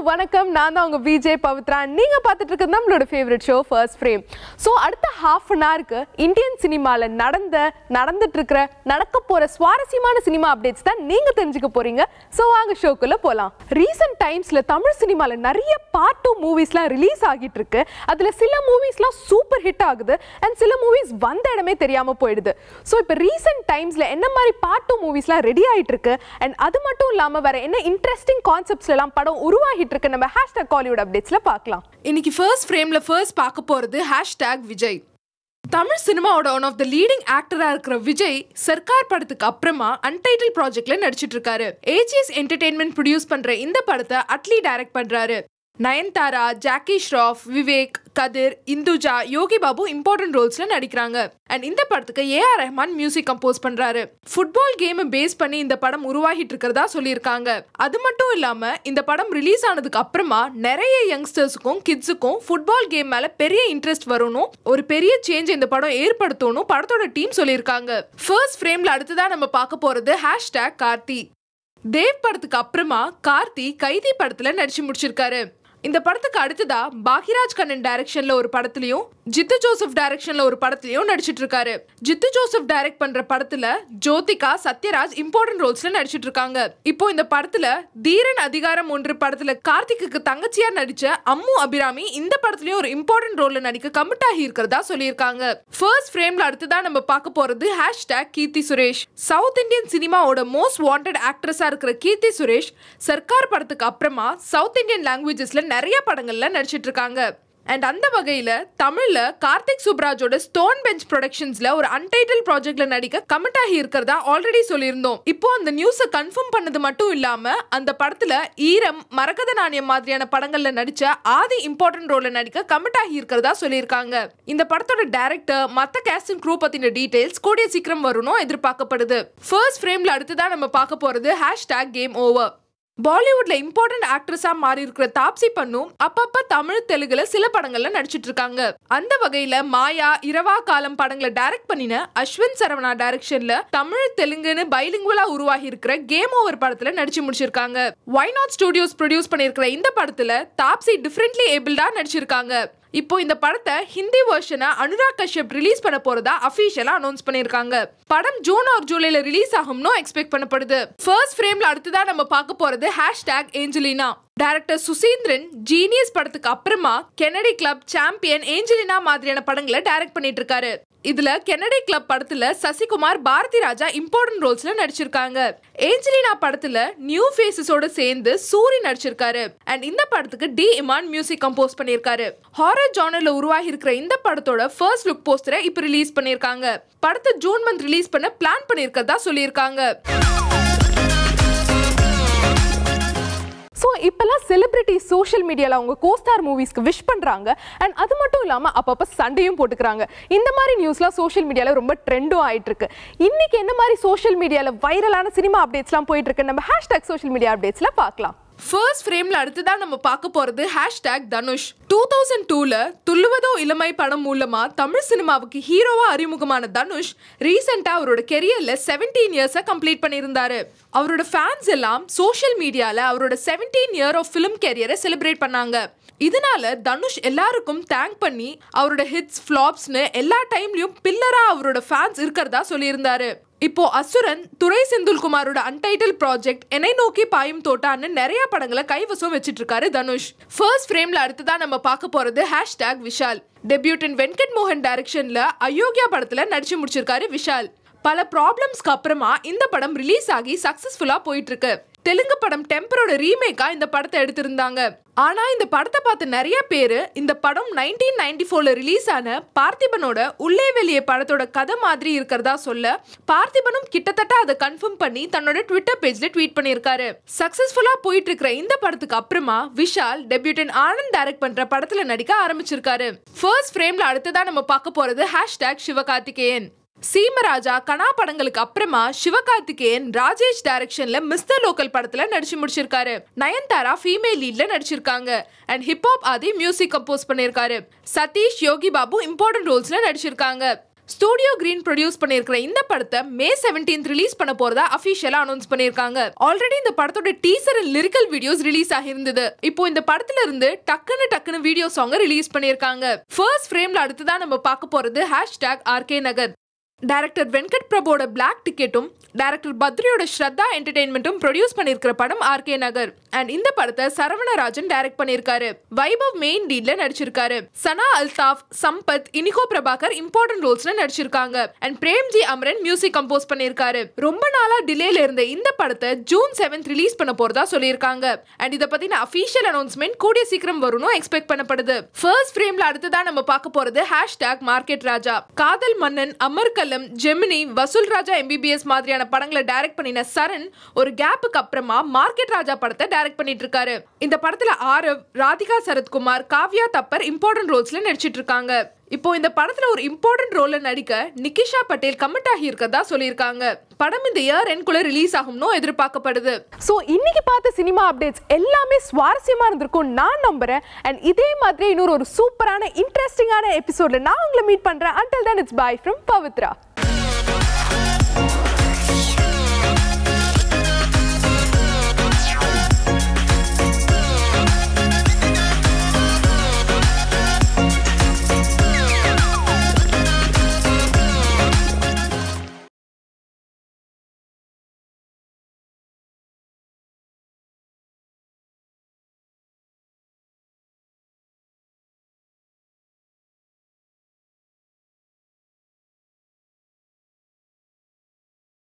வணக்கம் நான் தான் உங்க விஜய் பவித்ரா நீங்க பார்த்துட்டு இருக்கிறது நம்மளோட favourite show first frame so அடுத்த ஹாஃப் அன் ஹவருக்கு இந்தியன் சினிமால நடந்த நடந்துட்டு இருக்கிற நடக்க போற சுவாரஸ்யமான சினிமா அப்டேட்ஸ் தான் நீங்க தெரிஞ்சுக்க போறீங்க ஸோ வாங்க ஷோக்குள்ள போலாம் ரீசெண்ட் டைம்ஸ்ல தமிழ் சினிமால நிறைய பார்ட் டூ மூவிஸ்லாம் ரிலீஸ் ஆகிட்டு இருக்கு அதுல சில மூவிஸ்லாம் சூப்பர் ஹிட் ஆகுது அண்ட் சில மூவிஸ் வந்த இடமே தெரியாம போயிடுது ஸோ இப்போ ரீசெண்ட் டைம்ஸ்ல என்ன மாதிரி பார்ட் டூ மூவிஸ்லாம் ரெடி ஆயிட்டு இருக்கு அண்ட் அது மட்டும் இல்லாம வேற என்ன இன்ட்ரெஸ்டிங் கான்செப்ட்ஸ்ல எல்லாம் படம் உருவாகிட்டு இருக்கு நம்ம ஹேஷ்டாக் காலிவுட் அப்டேட்ஸ்ல பார்க்கலாம் இன்னைக்கு ஃபர்ஸ்ட் ஃப்ரேம்ல ஃபர்ஸ்ட் பார்க்க போறது ஹேஷ்டேக் விஜய் தமிழ் சினிமாவோட ஒன் ஆஃப் த லீடிங் ஆக்டரா இருக்கிற விஜய் சர்க்கார் படத்துக்கு அப்புறமா அன்டைட்டில் ப்ராஜெக்ட்ல நடிச்சிட்டு இருக்காரு ஏஜிஎஸ் என்டர்டெயின்மெண்ட் ப்ரொடியூஸ் பண்ற இந்த படத்தை அட்லி டைரக்ட் பண்றாரு நயன்தாரா ஜாக்கி ஷ்ராஃப் விவேக் கதிர் இந்துஜா யோகி பாபு இம்பார்ட்டன்ட் ரோல்ஸ்ல நடிக்கிறாங்க அண்ட் இந்த படத்துக்கு ஏஆர் ரஹ்மான் மியூசிக் கம்போஸ் பண்றாரு ஃபுட்பால் கேமை பேஸ் பண்ணி இந்த படம் உருவாகிட்டு இருக்கிறதா சொல்லியிருக்காங்க அது மட்டும் இல்லாம இந்த படம் ரிலீஸ் ஆனதுக்கு அப்புறமா நிறைய யங்ஸ்டர்ஸுக்கும் கிட்ஸுக்கும் ஃபுட்பால் கேம் மேல பெரிய இன்ட்ரெஸ்ட் வரணும் ஒரு பெரிய சேஞ்ச் இந்த படம் ஏற்படுத்தணும் படத்தோட டீம் சொல்லியிருக்காங்க ஃபர்ஸ்ட் ஃப்ரேம்ல அடுத்ததா நம்ம பார்க்க போறது ஹேஷ்டேக் கார்த்தி தேவ் படத்துக்கு அப்புறமா கார்த்தி கைதி படத்துல நடிச்சு முடிச்சிருக்காரு இந்த படத்துக்கு அடுத்ததா பாக்யராஜ் கண்ணன் டைரக்ஷன்ல ஒரு படத்துலயும் ஜித்து ஜோசப் டைரக்ஷன்ல ஒரு படத்துலயும் நடிச்சிட்டு இருக்காரு ஜித்து ஜோசப் டைரக்ட் பண்ற படத்துல ஜோதிகா சத்யராஜ் இம்பார்ட்டன்ட் ரோல்ஸ்ல நடிச்சிட்டு இருக்காங்க இப்போ இந்த படத்துல தீரன் அதிகாரம் ஒன்று படத்துல கார்த்திக்கு தங்கச்சியா நடிச்ச அம்மு அபிராமி இந்த படத்துலயும் ஒரு இம்பார்ட்டன்ட் ரோல்ல நடிக்க கமிட் ஆகி இருக்கிறதா சொல்லியிருக்காங்க ஃபர்ஸ்ட் ஃப்ரேம்ல அடுத்ததா நம்ம பார்க்க போறது hashtag Keerthy Suresh south Indian சினிமாவோட மோஸ்ட் வாண்டட் ஆக்ட்ரஸா இருக்கிற கீர்த்தி சுரேஷ் சர்க்கார் படத்துக்கு அப்புறமா சவுத் இந்தியன் லாங்குவேஜஸ்ல நிறைய படங்கள்ல நடிச்சிட்டு இருக்காங்க அண்ட் அந்த வகையில தமிழ்ல கார்த்திக் சுப்ராஜோட ஸ்டோன் பெஞ்ச் ப்ரொடக்ஷன்ஸ்ல ஒரு அன்டைட்டில் ப்ராஜெக்ட்ல நடிக்க கமிட் ஆகி இருக்கிறதா ஆல்ரெடி சொல்லியிருந்தோம் இப்போ அந்த நியூஸை கன்ஃபார்ம் பண்ணது மட்டும் இல்லாம அந்த படத்துல ஈரம் மரகத நாணயம் மாதிரியான படங்கள்ல நடிச்ச ஆதி இம்பார்ட்டன்ட் ரோல்ல நடிக்க கமிட் ஆகி இருக்கிறதா சொல்லியிருக்காங்க இந்த படத்தோட டைரக்டர் மத்த கேஸ்டிங் க்ரூ பத்தின டீடைல்ஸ் கூடிய சீக்கிரம் வரணும் எதிர்பார்க்கப்படுது ஃபர்ஸ்ட் ஃப்ரேம்ல அடுத்ததா நம்ம பார்க்க போறது ஹேஷ்டேக் கேம் ஓவர் பாலிவுட்ல இம்பார்ட்டன்ட் ஆக்ட்ரஸா மாறி இருக்கிற தாப்சி பண்ணும் அப்பப்ப தமிழ் தெலுங்குல சில படங்கள்ல நடிச்சிட்டு இருக்காங்க அந்த வகையில மாயா இரவா காலம் படங்களை டைரக்ட் பண்ணின அஸ்வின் சரவணா டைரக்ஷன்ல தமிழ் தெலுங்குன்னு பைலிங்குவலா உருவாகி இருக்கிற கேம் ஓவர் படத்துல நடிச்சு முடிச்சிருக்காங்க ஒய் நாட் ஸ்டுடியோஸ் ப்ரொடியூஸ் பண்ணிருக்கிற இந்த படத்துல தாப்சி டிஃப்ரெண்ட்லி ஏபிள்டா நடிச்சிருக்காங்க இப்போ இந்த படத்தை ஹிந்தி வெர்ஷனை அனுராக் கஷ்யப் ரிலீஸ் பண்ண போறதா அபிஷியலா அனௌன்ஸ் பண்ணிருக்காங்க படம் ஜூன் ஆர் ஜூலைல ரிலீஸ் ஆகும்னு எக்ஸ்பெக்ட் பண்ணப்படுது ஃபர்ஸ்ட் ஃப்ரேம்ல அடுத்ததா நம்ம பார்க்க போறது hashtag Angelina director Suseenthiran Genius படத்துக்கு அப்புறமா கெனடி கிளப் சாம்பியன் ஏஞ்சலினா மாதிரியான படங்களை டைரக்ட் பண்ணிட்டு இருக்காரு இதுல கெனடி கிளப் படத்துல சசிகுமார் பாரதி ராஜா இம்பார்ட்டன்ட் ரோல்ஸ்ல நடிச்சிருக்காங்க ஏஞ்சலினா படத்துல நியூ ஃபேஸஸோட சேர்ந்து சூரி நடிச்சிருக்காரு அண்ட் இந்த படத்துக்கு டி இமான் மியூசிக் கம்போஸ் பண்ணியிருக்காரு ஹாரர் ஜானர்ல உருவாகி இருக்கிற இந்த படத்தோட ஃபர்ஸ்ட் லுக் போஸ்டரை இப்போ ரிலீஸ் பண்ணியிருக்காங்க படத்தை ஜூன் மந்த் ரிலீஸ் பண்ண பிளான் பண்ணியிருக்கிறதா சொல்லியிருக்காங்க ஸோ இப்போல்லாம் செலிபிரிட்டி சோஷியல் மீடியாவில் அவங்க கோஸ்டார் மூவிஸ்க்கு விஷ் பண்ணுறாங்க அண்ட் அது மட்டும் இல்லாமல் அப்பப்போ சண்டையும் போட்டுக்கிறாங்க இந்த மாதிரி நியூஸ்லாம் சோஷியல் மீடியாவில் ரொம்ப ட்ரெண்டும் ஆயிட்டு இருக்கு இன்னைக்கு என்ன மாதிரி சோஷியல் மீடியாவில் வைரலான சினிமா அப்டேட்ஸ்லாம் போயிட்டு இருக்கு நம்ம ஹேஷ்டாக் சோஷியல் மீடியா அப்டேட்ஸில் பார்க்கலாம் ஃபர்ஸ்ட் ஃப்ரேம்ல அடுத்ததா நம்ம பார்க்க போறது ஹேஷ்டேக் தனுஷ் டூ தௌசண்ட் டூல துள்ளுவதோ இளமை படம் மூலமா தமிழ் சினிமாவுக்கு ஹீரோவா அறிமுகமான தனுஷ் ரீசெண்டா அவரோட கெரியர்ல செவன்டீன் இயர்ஸை கம்ப்ளீட் பண்ணியிருந்தாரு அவரோட ஃபேன்ஸ் எல்லாம் சோஷியல் மீடியால அவரோட செவன்டீன் இயர் ஆஃப் ஃபிலிம் கெரியரை செலிப்ரேட் பண்ணாங்க இதனால தனுஷ் எல்லாருக்கும் தேங்க் பண்ணி அவரோட ஹிட்ஸ் ஃப்ளாப்ஸ்னு எல்லா டைம்லயும் பில்லரா அவரோட ஃபேன்ஸ் இருக்கிறதா சொல்லியிருந்தாரு இப்போ அசுரன் துரை செந்தில்குமாரோட அன்டைட்டில் ப்ராஜெக்ட் என்னை நோக்கி பாயும் தோட்டான்னு நிறைய படங்களை கைவசம் வச்சிட்டு இருக்காரு தனுஷ் ஃபர்ஸ்ட் ஃப்ரேம்ல அடுத்ததா நம்ம பார்க்க போறது ஹேஷ்டேக் விஷால் டெபியூட்டன் வெங்கட் மோகன் டைரக்ஷன்ல அயோக்கியா படத்துல நடிச்சு முடிச்சிருக்காரு விஷால் பல ப்ராப்ளம்ஸ்க்கு அப்புறமா இந்த படம் ரிலீஸ் ஆகி சக்சஸ்ஃபுல்லா போயிட்டு இருக்கு தெலுங்கு படம் டெம்பரோட ரீமேக்கா இந்த படத்தை எடுத்திருந்தாங்க ஆனா இந்த படத்தை பார்த்த நிறைய பேரு இந்த படம் நைன்டீன் நைன்டி ஃபோர்ல ரிலீஸ் ஆன பார்த்திபனோட உள்ளே வெளியே படத்தோட கதை மாதிரி இருக்கிறதா சொல்ல பார்த்திபனும் கிட்டத்தட்ட அதை கன்ஃபார்ம் பண்ணி தன்னோட ட்விட்டர் பேஜ்ல ட்வீட் பண்ணியிருக்காரு சக்சஸ்ஃபுல்லா போயிட்டு இருக்கிற இந்த படத்துக்கு அப்புறமா விஷால் டெபியூட்டன் ஆனந்த் டைரக்ட் பண்ற படத்துல நடிக்க ஆரம்பிச்சிருக்காரு ஃபர்ஸ்ட் ஃப்ரேம்ல அடுத்ததா நம்ம பார்க்க போறது ஹேஷ்டேக் சிவகார்த்திகேயன் சீமராஜா கனா படங்களுக்கு அப்புறமா சிவகார்த்திகேயன் ராஜேஷ் டைரக்ஷன்ல மிஸ்டர் லோக்கல் படத்துல நடிச்சு முடிச்சிருக்காரு நயன்தாரா ஃபீமேல் லீட்ல நடிச்சிருக்காங்க and hip hop Aadhi music compose பண்ணியிருக்காரு சதீஷ் யோகி பாபு இம்பார்ட்டன்ட் ரோல்ஸ்ல நடிச்சிருக்காங்க ஸ்டூடியோ கிரீன் ப்ரொடியூஸ் பண்ணியிருக்கிற இந்த படத்தை மே 17th ரிலீஸ் பண்ண போறதா அஃபிஷியலா அனௌன்ஸ் பண்ணியிருக்காங்க ஆல்ரெடி இந்த படத்தோட teaser and lyrical videos release ஆகியிருந்தது இப்போ இந்த படத்துல இருந்து டக்குன்னு டக்குன்னு வீடியோ சாங் ரிலீஸ் பண்ணியிருக்காங்க ஃபர்ஸ்ட் ஃப்ரேம்ல அடுத்ததான் நம்ம பார்க்க போறது hashtag RK Nagar director Venkat பிரபுவோட பிளாக் டிக்கெட்டும் டைரக்டர் பத்ரியோட ஸ்ரத்தா என்டர்டெயின்மெண்ட்டும் ப்ரொடியூஸ் பண்ணியிருக்கிற படம் ஆர்கே நகர் அண்ட் இந்த படத்தை சரவணராஜன் டைரக்ட் பண்ணியிருக்காரு வைபவ் மெயின் லீட்ல நடிச்சிருக்காரு சனா அல்தாஃப் சம்பத் இனிகோ பிரபாகர் இம்பார்ட்டன்ட் ரோல்ஸ்ல நடிச்சிருக்காங்க and Premgi Amaran music compose பண்ணியிருக்காரு ரொம்ப நாளா டிலேல இருந்த இந்த படத்தை ஜூன் செவன்த் ரிலீஸ் பண்ண போறதா சொல்லியிருக்காங்க அண்ட் இதை பத்தின அஃபீஷியல் அனௌன்ஸ்மெண்ட் கூடிய சீக்கிரம் வரும்னு எக்ஸ்பெக்ட் பண்ணப்படுது ஃபர்ஸ்ட் ஃப்ரேம்ல அடுத்ததா நம்ம பார்க்க போறது ஹேஷ்டாக் மார்க்கெட் ராஜா காதல் மன்னன் அமர்கல்லம் ஜெமினி வசூல் ராஜா எம்பிபிஎஸ் மாதிரியான படங்களை டைரக்ட் பண்ணின சரண் ஒரு கேப்புக்கு அப்புறமா மார்க்கெட் ராஜா படத்தை டைரக்ட் பண்ணிட்டு இருக்காரு இந்த படத்துல ஆரவ் ராதிகா சரத்குமார் காவ்யா தப்பர் இம்பார்ட்டன்ட் ரோல்ஸ்ல நடிச்சிட்டு இருக்காங்க இப்போ இந்த படத்துல ஒரு இம்பார்ட்டன்ட் ரோல்ல நடிக்க நிகிஷா பட்டேல் கமிட் ஆகி இருக்கதா சொல்லியிருக்காங்க படம் இந்த இயர் எண்ட்குள்ள ரிலீஸ் ஆகும்னு எதிர்பார்க்கப்படுது ஸோ இன்னைக்கு பார்த்த சினிமா அப்டேட்ஸ் எல்லாமே சுவாரஸ்யமா இருந்திருக்கும் நான் நம்புறேன் அண்ட் இதே மாதிரி இன்னொரு ஒரு சூப்பரான இன்ட்ரெஸ்டிங்கான எபிசோட்ல நான் உங்களை மீட் பண்றேன் until then it's bye from Pavithra